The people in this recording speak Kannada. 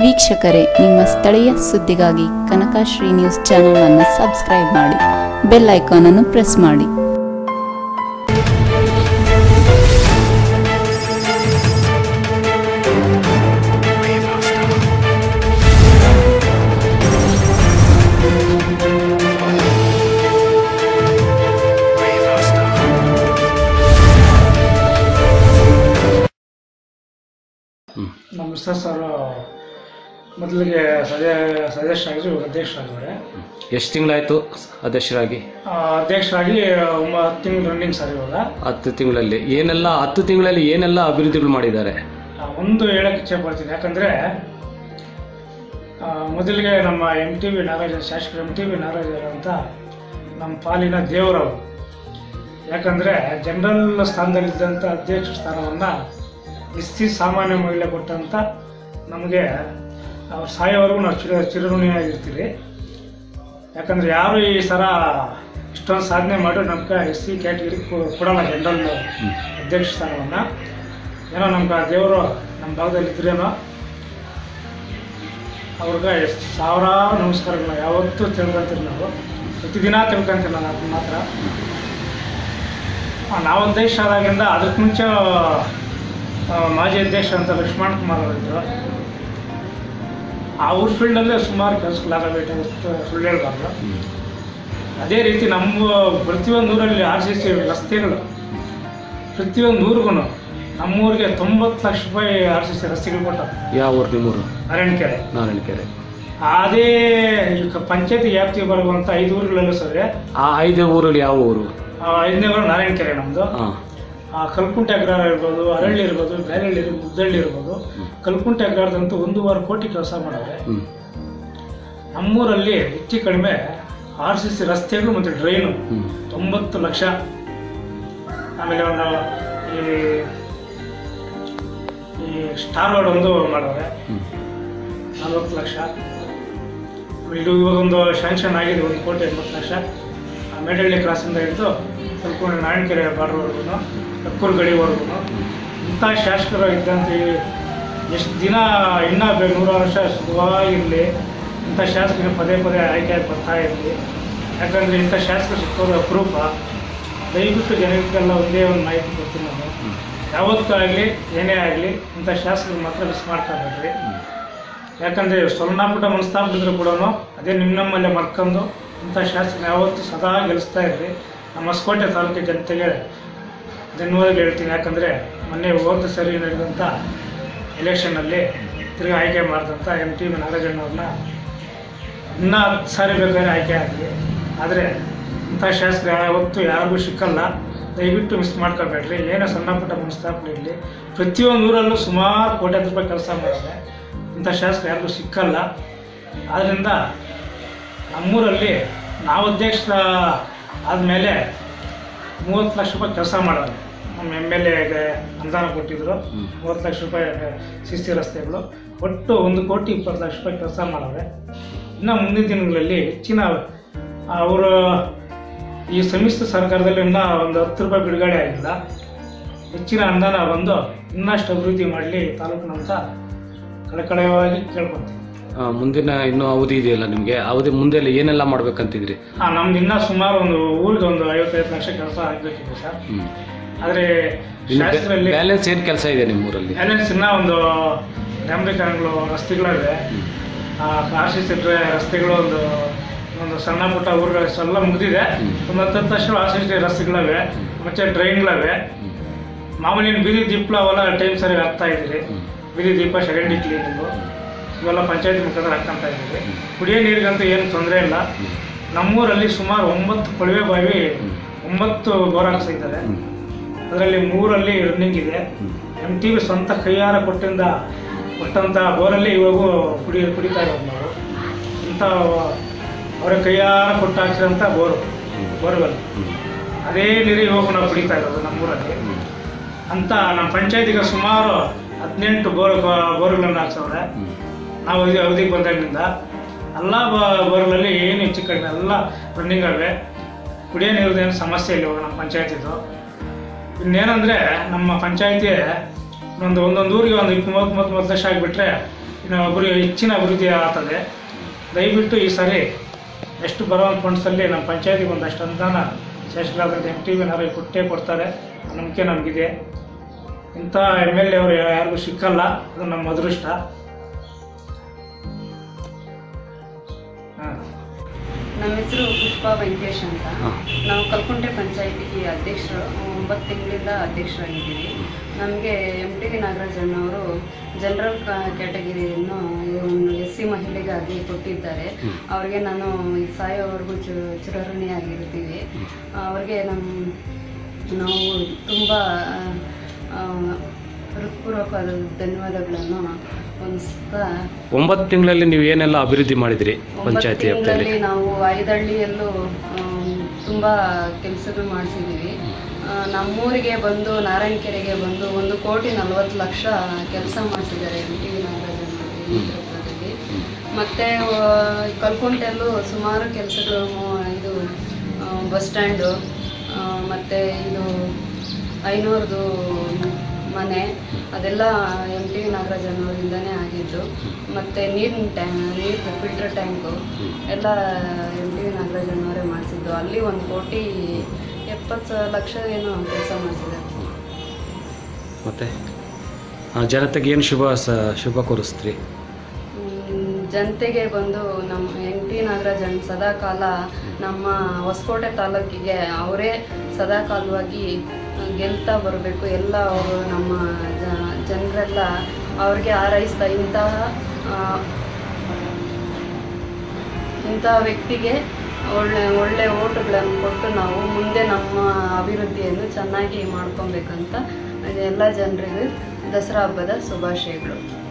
ವೀಕ್ಷಕರೇ ನಿಮ್ಮ ಸ್ಥಳೀಯ ಸುದ್ದಿಗಾಗಿ ಕನಕಶ್ರೀ ನ್ಯೂಸ್ ಚಾನೆಲ್ ಅನ್ನು ಸಬ್ಸ್ಕ್ರೈಬ್ ಮಾಡಿ ಬೆಲ್ ಐಕಾನ್ ಅನ್ನು ಪ್ರೆಸ್ ಮಾಡಿ ನಮ್ಮ ಮಿಸ್ಸಸ್ ಅವರು ಮೊದಲಿಗೆ ಸದಸ್ಯ ಸದಸ್ಯರಾಗಿದ್ರು ಇವಾಗ ಅಧ್ಯಕ್ಷರಾಗಿದ್ದಾರೆ ಎಷ್ಟು ತಿಂಗಳಾಯಿತು ಅಧ್ಯಕ್ಷರಾಗಿ ಆ, ಅಧ್ಯಕ್ಷರಾಗಿ ಒಂಬತ್ತು ತಿಂಗಳು ರನ್ನಿಂಗ್ ಸರ್ ಇವಾಗ ಹತ್ತು ತಿಂಗಳಲ್ಲಿ ಏನೆಲ್ಲ ಹತ್ತು ತಿಂಗಳಲ್ಲಿ ಏನೆಲ್ಲ ಅಭಿವೃದ್ಧಿಗಳು ಮಾಡಿದ್ದಾರೆ ಆ, ಒಂದು ಹೇಳಕ್ಕೆ ಇಚ್ಛೆ ಪಡ್ತೀನಿ ಯಾಕಂದರೆ ಮೊದಲಿಗೆ ನಮ್ಮ ಎಮ್ ಟಿ ವಿ ನಾಗರಾಜ ಶಾಸಕರು ಎಮ್ ಟಿ ವಿ ನಾಗರಾಜ ಅಂತ ನಮ್ಮ ಪಾಲಿನ ದೇವರವರು ಯಾಕಂದರೆ ಜನರಲ್ ಸ್ಥಾನದಲ್ಲಿದ್ದಂಥ ಅಧ್ಯಕ್ಷ ಸ್ಥಾನವನ್ನು ಎಸ್ ಸಿ ಸಾಮಾನ್ಯ ಮಹಿಳೆ ಕೊಟ್ಟಂಥ ನಮಗೆ ಅವ್ರು ಸಾಯೋವರೆಗೂ ನಾವು ಚಿರ ಚಿರಋಣಿಯಾಗಿರ್ತೀವಿ ಯಾಕಂದರೆ ಯಾರು ಈ ಸಲ ಇಷ್ಟೊಂದು ಸಾಧನೆ ಮಾಡಿ ನಮ್ಗೆ ಎಸ್ ಸಿ ಕ್ಯಾಟಗಿರಿ ಕೊಡಲ್ಲ ಜನರಲ್ ಅಧ್ಯಕ್ಷ ಸ್ಥಾನವನ್ನು ಏನೋ ನಮ್ಗೆ ಆ ದೇವರು ನಮ್ಮ ಭಾಗದಲ್ಲಿ ಇದ್ರೇನೋ ಅವ್ರಿಗೆ ಎಷ್ಟು ಸಾವಿರಾರು ನಮಸ್ಕಾರಗಳು ಯಾವತ್ತೂ ತಿಳ್ಕೊಂತೀವಿ ನಾವು ಪ್ರತಿದಿನ ತಿಳ್ಕೊಂತೀವಿ ನಾನು ಅದನ್ನ ಮಾತ್ರ ಆ, ನಾವು ಅಧ್ಯಕ್ಷ ಆದಾಗಿಂದ ಅದಕ್ಕೆ ಮುಂಚೆ ಆ, ಮಾಜಿ ಅಧ್ಯಕ್ಷ ಅಂತ ಲಕ್ಷ್ಮಣ್ ಕುಮಾರ್ ಅವರಿದ್ದರು ಆ ಊರ್ ಫೀಲ್ಡಲ್ಲೇ ಸುಮಾರು ಕೆಲಸಗಳಾಗಬೇಕಾಗಿತ್ತು ಸುಳ್ಳು ಹೇಳ್ಬಾರ್ದು ಅದೇ ರೀತಿ ನಮ್ಮ ಪ್ರತಿಯೊಂದು ಊರಲ್ಲಿ ಆರ್ ಸಿ ಸಿ ರಸ್ತೆಗಳು ಪ್ರತಿಯೊಂದು ಊರಿಗೂ ನಮ್ಮೂರಿಗೆ ತೊಂಬತ್ತು ಲಕ್ಷ ರೂಪಾಯಿ ಆರ್ ಸಿ ಸಿ ರಸ್ತೆಗಳು ಕೊಟ್ಟ ಯಾವ ಊರು ನಿಮ್ಮೂರು ನಾರಾಯಣಕೆರೆ ನಾರಾಯಣಕೆರೆ ಅದೇ ಈಗ ಪಂಚಾಯತಿ ವ್ಯಾಪ್ತಿಗೆ ಬರುವಂಥ ಐದು ಊರುಗಳಲ್ಲೂ ಸರಿ ಆ ಐದು ಊರಲ್ಲಿ ಯಾವ ಊರು ಆ ಐದನೇ ಊರು ನಾರಾಯಣಕೆರೆ ನಮ್ಮದು ಹಾಂ ಆ ಕಲ್ಕುಂಟೆ ಅಗ್ರಹಾರ ಇರ್ಬೋದು ಅರಳ್ಳಿ ಇರ್ಬೋದು ಬೇರಳ್ಳಿ ಇರ್ಬೋದು ಮುದ್ದಳ್ಳಿ ಇರ್ಬೋದು ಕಲ್ಕುಂಟೆ ಅಗ್ರಹಾರದಂತೂ ಒಂದೂವರೆ ಕೋಟಿ ಕೆಲಸ ಮಾಡಿದ್ರೆ ಹ್ಞೂ ನಮ್ಮೂರಲ್ಲಿ ಹೆಚ್ಚು ಕಡಿಮೆ ಆರ್ ಸಿ ಸಿ ರಸ್ತೆಗಳು ಮತ್ತು ಡ್ರೈನು ಹ್ಞೂ ತೊಂಬತ್ತು ಲಕ್ಷ ಆಮೇಲೆ ಒಂದು ಈ ಈ ಸ್ಟಾರ್ ರೋಡ್ ಒಂದು ಮಾಡವ್ರೆ ಹ್ಞೂ ನಲ್ವತ್ತು ಲಕ್ಷ ಇದು ಇವಾಗ ಒಂದು ಶಾಂಕ್ಷನ್ ಆಗಿದೆ ಒಂದು ಕೋಟಿ ಎಂಬತ್ತು ಲಕ್ಷ ಆ ಮೇಡಳ್ಳಿ ಕ್ರಾಸಿಂದ ಹಿಡಿದು ಸ್ವಲ್ಪ ನಾರಾಯಣಕೆರೆ ಬಾರ್ಡ್ವರೆಗೂ ಕಕ್ಕೂರು ಗಡಿವರೆಗೂ ಇಂಥ ಶಾಸಕರು ಇದ್ದಂಥ ಎಷ್ಟು ದಿನ ಇನ್ನೂ ಬೆ ನೂರಾರು ವರ್ಷ ಸುಖವಾಗಿರಲಿ ಇಂಥ ಶಾಸಕರು ಪದೇ ಪದೇ ಆಯ್ಕೆ ಆಗಿ ಬರ್ತಾ ಇರಲಿ ಯಾಕಂದರೆ ಇಂಥ ಶಾಸಕರು ಸಿಕ್ಕೋದು ಅಪರೂಪ ದಯವಿಟ್ಟು ಜನರಿಗೆಲ್ಲ ಒಂದೇ ಒಂದು ಮಾಹಿತಿ ಕೊಡ್ತೀನಿ ನಾನು ಯಾವತ್ತೂ ಆಗಲಿ ಏನೇ ಆಗಲಿ ಇಂಥ ಶಾಸಕರು ಮಾತ್ರ ಮಿಸ್ ಮಾಡ್ಕೊಬೇಡ್ರಿ ಯಾಕಂದರೆ ಸಣ್ಣ ಪುಟ್ಟ ಮನಸ್ತಾಪಿದ್ರು ಕೂಡ ಅದೇ ನಿಮ್ಮ ನಮ್ಮಲ್ಲೇ ಮರ್ಕೊಂಡು ಇಂಥ ಶಾಸನ ಯಾವತ್ತೂ ಸದಾ ಗೆಲ್ಲಿಸ್ತಾ ಇರ್ರಿ ನಮ್ಮ ಹೊಸಕೋಟೆ ತಾಲೂಕಿನ ಜನತೆಗೆ ಧನ್ಯವಾದ ಹೇಳ್ತೀನಿ ಯಾಕಂದರೆ ಮೊನ್ನೆ ಹೋದ ಸರಿ ನಡೆದಂಥ ಎಲೆಕ್ಷನ್ನಲ್ಲಿ ತಿರುಗಿ ಆಯ್ಕೆ ಮಾಡಿದಂಥ ಎಮ್ ಟಿ ನಾಗರಾಜಣ್ಣವ್ರನ್ನ ಇನ್ನೂ ಹತ್ತು ಸಾರಿ ಬೇಕಾದ್ರೆ ಆಯ್ಕೆ ಆಗಲಿ ಆದರೆ ಇಂಥ ಶಾಸಕರು ಯಾವತ್ತೂ ಯಾರಿಗೂ ಸಿಕ್ಕಲ್ಲ ದಯವಿಟ್ಟು ಮಿಸ್ ಮಾಡ್ಕೋಬೇಡ್ರಿ ಏನೋ ಸಣ್ಣ ಪುಟ್ಟ ಮನಸ್ತಾಪನೆ ಇರಲಿ ಪ್ರತಿಯೊಂದು ಊರಲ್ಲೂ ಸುಮಾರು ಕೋಟ್ಯಾಂತರ ರೂಪಾಯಿ ಕೆಲಸ ಮಾಡಿದ್ರೆ ಇಂಥ ಶಾಸಕರು ಯಾರಿಗೂ ಸಿಕ್ಕಲ್ಲ ಆದ್ದರಿಂದ ನಮ್ಮೂರಲ್ಲಿ ನಾವು ಅಧ್ಯಕ್ಷರ ಆದಮೇಲೆ ಮೂವತ್ತು ಲಕ್ಷ ರೂಪಾಯಿ ಕೆಲಸ ಮಾಡೋದು ನಮ್ಮ ಎಮ್ ಎಲ್ ಎಗೆ ಅನುದಾನ ಕೊಟ್ಟಿದ್ರು ಹ್ಮ್. ಮೂವತ್ತು ಲಕ್ಷ ರೂಪಾಯಿ ಶಿಸ್ತಿ ರಸ್ತೆಗಳು ಒಟ್ಟು ಒಂದು ಕೋಟಿ ಇಪ್ಪತ್ತು ಲಕ್ಷ ರೂಪಾಯಿ ಕೆಲಸ ಮಾಡವೆ ಇನ್ನು ಮುಂದಿನ ದಿನಗಳಲ್ಲಿ ಹೆಚ್ಚಿನ ಅವರು ಈ ಸಮ್ಮಿಶ್ರ ಸರ್ಕಾರದಲ್ಲಿ ಇನ್ನೂ ಒಂದು ಹತ್ತು ರೂಪಾಯಿ ಬಿಡುಗಡೆ ಆಗಿಲ್ಲ ಹೆಚ್ಚಿನ ಅನುದಾನ ಬಂದು ಇನ್ನಷ್ಟು ಅಭಿವೃದ್ಧಿ ಮಾಡಲಿ ತಾಲೂಕಿನಂತ ಕಳಕಳವಾಗಿ ಕೇಳ್ಕೊತೀನಿ ಆ, ಮುಂದಿನ ಇನ್ನೂ ಅವಧಿ ಇದೆಯಲ್ಲ ನಿಮಗೆ ಅವಧಿ ಮುಂದೆ ಎಲ್ಲ ಏನೆಲ್ಲ ಮಾಡ್ಬೇಕಂತಿದ್ರಿ ಹಾಂ ನಮ್ದು ಇನ್ನೂ ಸುಮಾರು ಒಂದು ಊರಿಗೆ ಒಂದು ಐವತ್ತೈದು ಲಕ್ಷ ಕೆಲಸ ಆಗಬೇಕಿದೆ ಸರ್ ಹ್ಞೂ ಆದರೆ ಶಾಸ್ತ್ರದಲ್ಲಿ ಬ್ಯಾಲೆನ್ಸ್ ಏನು ಕೆಲಸ ಇದೆ ನಿಮ್ಮೂರಲ್ಲಿ ಬ್ಯಾಲೆನ್ಸ್ ಇನ್ನೂ ಒಂದು ಡಾಂಬರೀಕರಣಗಳು ರಸ್ತೆಗಳಿವೆ ಆರ್ ಸಿ ಸಿ ರಸ್ತೆಗಳು ಒಂದು ಒಂದು ಸಣ್ಣ ಪುಟ್ಟ ಊರುಗಳು ಎಲ್ಲ ಮುಗಿದಿದೆ ಹ್ಮ್. ಒಂದು ಹತ್ತು ಲಕ್ಷ ಆರ್ ಸಿ ಸಿ ರಸ್ತೆಗಳಿವೆ ಮತ್ತೆ ಡ್ರೈನ್ಗಳಿವೆ ಮಾಮೂಲಿ ಬೀದಿ ದೀಪ ಅವೆಲ್ಲ ಟೈಮ್ ಸರಿಯಾಗಿ ಹಾಕ್ತಾ ಇದ್ದೀರಿ ಹ್ಮ್. ಬೀದಿ ದೀಪ ಸೆಕೆಂಡಿ ಕ್ಲೀನಿಂಗು ಇವೆಲ್ಲ ಪಂಚಾಯತಿ ಮುಖಾಂತರ ಹಾಕ್ಕೊಂತ ಇದ್ದೀವಿ ಕುಡಿಯೋ ನೀರಿಗಂತೂ ಏನು ತೊಂದರೆ ಇಲ್ಲ ನಮ್ಮೂರಲ್ಲಿ ಸುಮಾರು ಒಂಬತ್ತು ಕೊಳವೆ ಬಾವಿ ಒಂಬತ್ತು ಬೋರ್ ಹಾಕ್ಸಿದ್ದಾರೆ ಹ್ಞೂ ಅದರಲ್ಲಿ ಮೂರಲ್ಲಿ ರನ್ನಿಂಗ್ ಇದೆ ಎಮ್ ಟಿ ವಿ ಸ್ವಂತ ಕೈಯಾರ ಕೊಟ್ಟಿಂದ ಕೊಟ್ಟಂಥ ಬೋರಲ್ಲಿ ಇವಾಗೂ ಕುಡಿ ಕುಡಿತಾ ಇರೋದು ನಾವು ಇಂಥ ಅವರ ಕೈಯಾರ ಕೊಟ್ಟು ಹಾಕಿರೋಂಥ ಬೋರು ಬೋರ್ವೆಲ್ ಅದೇ ನೀರು ಇವಾಗ ನಾವು ಕುಡಿತಾ ಇರೋದು ನಮ್ಮೂರಲ್ಲಿ ಅಂತ ನಮ್ಮ ಪಂಚಾಯತಿಗೆ ಸುಮಾರು ಹದಿನೆಂಟು ಬೋರ್ ಬೋರ್ಗಳನ್ನು ಹಾಕ್ಸವ್ರೆ ನಾವು ಇದು ಅವಧಿಗೆ ಬಂದಾಗಿನಿಂದ ಎಲ್ಲ ಬೋರ್ಗಳಲ್ಲಿ ಏನು ಹೆಚ್ಚು ಕಡಿಮೆ ಎಲ್ಲ ರನ್ನಿಂಗ್ ಅವೆ ಕುಡಿಯೋ ನೀರಿನ ಸಮಸ್ಯೆ ಇಲ್ಲ ಇವಾಗ ನಮ್ಮ ಪಂಚಾಯತಿದು ಇನ್ನೇನಂದರೆ ನಮ್ಮ ಪಂಚಾಯತಿ ಒಂದು ಒಂದೊಂದು ಊರಿಗೆ ಒಂದು ಮೂವತ್ತು ಮೂವತ್ತು ಮೂವತ್ತು ಲಕ್ಷ ಆಗಿಬಿಟ್ರೆ ಇನ್ನು ಒಬ್ಬರು ಹೆಚ್ಚಿನ ಅಭಿವೃದ್ಧಿ ಆಗ್ತದೆ ದಯವಿಟ್ಟು ಈ ಸಾರಿ ಎಷ್ಟು ಬರುವಂಥ ಫಂಡ್ಸಲ್ಲಿ ನಮ್ಮ ಪಂಚಾಯತಿಗೆ ಒಂದಷ್ಟು ಅನುದಾನ ಶಾಸಕರಾದಂಥ ಎಮ್ ಟಿ ವಿನವರು ಕೊಟ್ಟೇ ಕೊಡ್ತಾರೆ ಆ ನಂಬಿಕೆ ನಮಗಿದೆ ಇಂಥ ಎಮ್ ಎಲ್ ಎ ಅವರು ಯಾರಿಗೂ ಸಿಕ್ಕಲ್ಲ ಅದು ನಮ್ಮ ಅದೃಷ್ಟ ಹಾಂ ನಮ್ಮ ಹೆಸರು ಪುಷ್ಪಾ ವೆಂಕಟೇಶ್ ಅಂತ ಹಾ. ನಾವು ನಾವು ಕಲ್ಕುಂಟೆ ಪಂಚಾಯತಿಗೆ ಅಧ್ಯಕ್ಷರು ಒಂಬತ್ತು ತಿಂಗಳಿಂದ ಅಧ್ಯಕ್ಷರಾಗಿದ್ದೀವಿ ನಮಗೆ ಎಮ್ ಟಿ ವಿ ನಾಗರಾಜ್ ಅಣ್ಣವರು ಜನರಲ್ ಕ್ಯಾಟಗಿರಿಯನ್ನು ಎಸ್ ಸಿ ಮಹಿಳೆಗಾಗಿ ಕೊಟ್ಟಿದ್ದಾರೆ ಹ್ಮ್. ಅವ್ರಿಗೆ ನಾನು ಈ ಸಾಯೋವರೆಗೂ ಚು ಚಿರಋಣಿಯಾಗಿರ್ತೀವಿ ಅವ್ರಿಗೆ ನಮ್ಮ ನಾವು ತುಂಬ ಹೃತ್ಪೂರ್ವಕವಾದ ಧನ್ಯವಾದಗಳನ್ನು ಹೊಂದಿಸ್ತಾ ಒಂಬತ್ತು ತಿಂಗಳಲ್ಲಿ ನೀವು ಏನೆಲ್ಲ ಅಭಿವೃದ್ಧಿ ಮಾಡಿದಿರಿ ಒಂಬತ್ತು ಪಂಚಾಯತಿ ವ್ಯಾಪ್ತಿಯಲ್ಲಿ ತಿಂಗಳಲ್ಲಿ ನಾವು ಐದಳ್ಳಿಯಲ್ಲೂ ಆಮ್, ತುಂಬಾ ಕೆಲಸಗಳು ಮಾಡಿಸಿದ್ದೀವಿ ಆ, ನಮ್ಮೂರಿಗೆ ಬಂದು ನಾರಾಯಣಕೆರೆಗೆ ಬಂದು ಒಂದು ಕೋಟಿ ನಲವತ್ತು ಲಕ್ಷ ಕೆಲಸ ಮಾಡಿಸಿದ್ದಾರೆ ಎಂ ಟಿ ವಿ ನಾಗರಾಜನ್ ನೇತೃತ್ವದಲ್ಲಿ ಮತ್ತೆ ಆ, ಕಲ್ಕುಂಟೆಯಲ್ಲೂ ಸುಮಾರು ಕೆಲಸಗಳು ಇದು ಆ, ಬಸ್ ಸ್ಟ್ಯಾಂಡು ಆ, ಮತ್ತೆ ಇದು ಐನೂರದು ಮನೆ ಅದೆಲ್ಲ ಎಮ್ ಟಿ ವಿ ನಾಗರಾಜನ್ ಅವರಿಂದನೇ ಆಗಿದ್ದು ಮತ್ತು ನೀರಿನ ಟ್ಯಾಂಕ್ ನೀರು ಫಿಲ್ಟರ್ ಟ್ಯಾಂಕು ಎಲ್ಲ ಎಮ್ ಟಿ ವಿ ನಾಗರಾಜನ್ ಅವರೇ ಮಾಡಿಸಿದ್ದು ಅಲ್ಲಿ ಒಂದು ಕೋಟಿ ಎಪ್ಪತ್ತು ಲಕ್ಷ ಏನೋ ಕೆಲಸ ಮಾಡಿಸಿದ್ದಾರೆ ಮತ್ತೆ ಆ, ಜನತೆಗೆ ಏನು ಶುಭ ಸ ಶುಭ ಕೋರಿಸ್ತೀರಿ ಮ್, ಜನತೆಗೆ ಬಂದು ನಮ್ಮ ಎನ್ ಟಿ ನಾಗರಾಜನ್ ಸದಾ ಕಾಲ ನಮ್ಮ ಹೊಸಕೋಟೆ ತಾಲೂಕಿಗೆ ಅವರೇ ಸದಾ ಕಾಲವಾಗಿ ಗೆಲ್ತಾ ಬರಬೇಕು ಎಲ್ಲ ಅವರು ನಮ್ಮ ಜ- ಜನರೆಲ್ಲ ಅವ್ರಿಗೆ ಹಾರೈಸ್ತಾ ಇಂತಹ ಆ, ಇಂತಹ ವ್ಯಕ್ತಿಗೆ ಒಳ್ಳೆ ಒಳ್ಳೆ ಓಟುಗಳನ್ನು ಕೊಟ್ಟು ನಾವು ಮುಂದೆ ನಮ್ಮ ಅಭಿವೃದ್ಧಿಯನ್ನು ಚೆನ್ನಾಗಿ ಮಾಡ್ಕೊಬೇಕಂತ ಎಲ್ಲ ಜನರಿಗೂ ದಸರಾ ಹಬ್ಬದ ಶುಭಾಶಯಗಳು